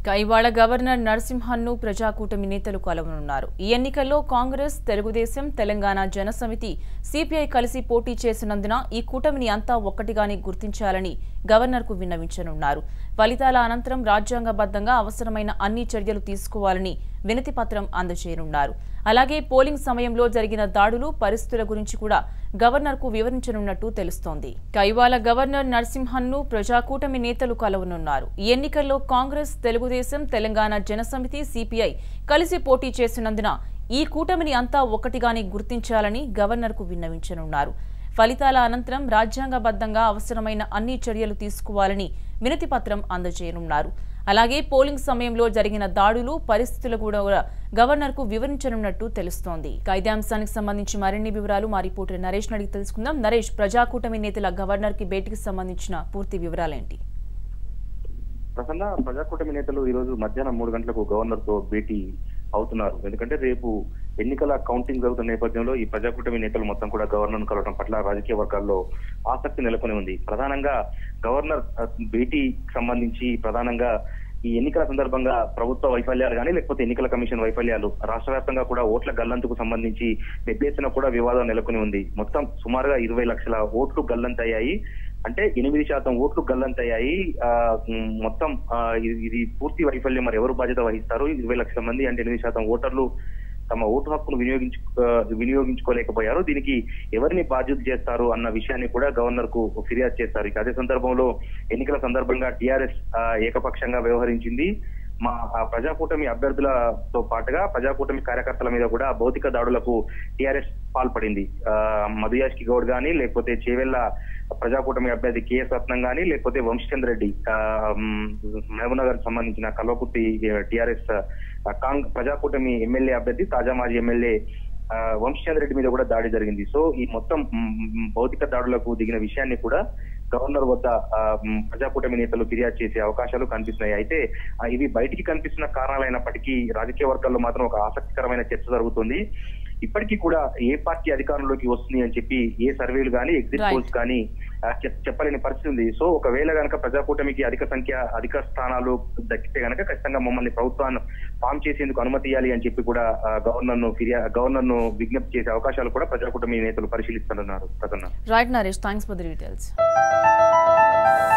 ఇక ఇవాళ గవర్నర్ నరసింహన్ను ప్రజాకూటమి నేతలు కలవనున్నారు ఈ ఎన్నికల్లో కాంగ్రెస్ తెలుగుదేశం తెలంగాణ జనసమితి సిపిఐ కలిసి పోటీ చేసినందున ఈ కూటమిని అంతా ఒక్కటిగానే గుర్తించాలని గవర్నర్కు విన్నవించనున్నారు ఫలితాల అనంతరం రాజ్యాంగబద్ధంగా అవసరమైన అన్ని చర్యలు తీసుకోవాలని వినతి పత్రం అందజేయనున్నారు అలాగే పోలింగ్ సమయంలో జరిగిన దాడులు పరిస్థితుల గురించి కూడా గవర్నర్కు వివరించనున్నట్టు తెలుస్తోంది ఇక ఇవాళ గవర్నర్ నరసింహన్ను ప్రజాకూటమి నేతలు కలవనున్నారు ఈ ఎన్నికల్లో కాంగ్రెస్ తెలుగుదేశం తెలంగాణ జనసమితి సిపిఐ కలిసి పోటీ చేసినందున ఈ కూటమిని అంతా ఒక్కటిగానే గుర్తించాలని గవర్నర్కు విన్నవించనున్నారు ఫలితాల అనంతరం రాజ్యాంగబద్ధంగా అవసరమైన అన్ని చర్యలు తీసుకోవాలని వినతి పత్రం అందజేయనున్నారు అలాగే పోలింగ్ సమయంలో జరిగిన దాడులు పరిస్థితులు కూడా గవర్నర్కు వివరించనున్నట్టు తెలుస్తోంది ఇక ఇదే అంశానికి సంబంధించి మరిన్ని వివరాలు మా రిపోర్టర్ నరేష్ అడిగి తెలుసుకుందాం నరేష్ ప్రజాకూటమి నేతల గవర్నర్కి భేటీకి సంబంధించిన పూర్తి వివరాలేంటి ప్రసన్న ప్రజాకూటమి నేతలు ఈ రోజు మధ్యాహ్నం మూడు గంటలకు గవర్నర్ తో భేటీ అవుతున్నారు ఎందుకంటే రేపు ఎన్నికల కౌంటింగ్ జరుగుతున్న నేపథ్యంలో ఈ ప్రజాకూటమి నేతలు మొత్తం కూడా గవర్నర్ కలవడం పట్ల రాజకీయ వర్గాల్లో ఆసక్తి నెలకొని ఉంది ప్రధానంగా గవర్నర్ ఆ, భేటీకి సంబంధించి ప్రధానంగా ఈ ఎన్నికల సందర్భంగా ప్రభుత్వ వైఫల్యాలు కానీ లేకపోతే ఎన్నికల కమిషన్ వైఫల్యాలు రాష్ట్ర వ్యాప్తంగా కూడా ఓట్ల గల్లంతుకు సంబంధించి పెద్ద ఎత్తున కూడా వివాదం నెలకొని ఉంది మొత్తం సుమారుగా ఇరవై లక్షల ఓట్లు గల్లంతయ్యాయి అంటే ఎనిమిది శాతం ఓట్లు గల్లంతయ్యాయి ఆ, ఉమ్, మొత్తం ఆ, ఇది- ఇది పూర్తి వైఫల్యం మరి ఎవరు బాధ్యత వహిస్తారు ఇరవై లక్షల మంది అంటే ఎనిమిది శాతం ఓటర్లు తమ ఓటు హక్కును వినియోగించు ఆ, వినియోగించుకోలేకపోయారు దీనికి ఎవరిని బాధ్యత చేస్తారు అన్న విషయాన్ని కూడా గవర్నర్ కు ఫిర్యాదు చేస్తారు ఇక అదే సందర్భంలో ఎన్నికల సందర్భంగా టిఆర్ఎస్ ఏకపక్షంగా వ్యవహరించింది మా ఆ ప్రజాకూటమి అభ్యర్థులతో పాటుగా ప్రజాకూటమి కార్యకర్తల మీద కూడా భౌతిక దాడులకు టిఆర్ఎస్ పాల్పడింది ఆ, మధుయాష్కి గౌడ్ గాని లేకపోతే చేవెళ్ల ప్రజాకూటమి అభ్యర్థి కేఎస్ రత్నం గాని లేకపోతే వంశచంద్ర రెడ్డి ఆ, మ్, మహబూబ్నగర్ సంబంధించిన కల్వకుర్తి టిఆర్ఎస్ కాంగ్ ప్రజాకూటమి ఎమ్మెల్యే అభ్యర్థి తాజా మాజీ ఎమ్మెల్యే ఆ, వంశచంద్ర రెడ్డి మీద కూడా దాడి జరిగింది సో ఈ మొత్తం మ్, మ్, భౌతిక దాడులకు దిగిన విషయాన్ని కూడా గవర్నర్ వద్ద ఆ, మ్, ప్రజాకూటమి నేతలు ఫిర్యాదు చేసే అవకాశాలు కనిపిస్తున్నాయి అయితే ఆ, ఇవి బయటికి కనిపిస్తున్న కారణాలైనప్పటికీ రాజకీయ వర్గాల్లో మాత్రం ఒక ఆసక్తికరమైన చర్చ జరుగుతుంది ఇప్పటికీ కూడా ఏ పార్టీ అధికారంలోకి వస్తుంది అని చెప్పి ఏ సర్వేలు కానీ ఎగ్జిట్ Right. పోల్స్ కానీ ఆ, చెప్- చెప్పలేని పరిస్థితి ఉంది సో ఒకవేళ గనక ప్రజాకూటమికి అధిక సంఖ్య అధిక స్థానాలు దక్కితే గనక ఖచ్చితంగా మమ్మల్ని ప్రభుత్వాన్ని ఫామ్ చేసేందుకు అనుమతి ఇవ్వాలి అని చెప్పి కూడా గవర్నర్ ను ఫిర్యా గవర్నర్ ను విజ్ఞప్తి చేసే అవకాశాలు కూడా ప్రజాకూటమి నేతలు పరిశీలిస్తున్నారు Prasanna right Naresh thanks for the details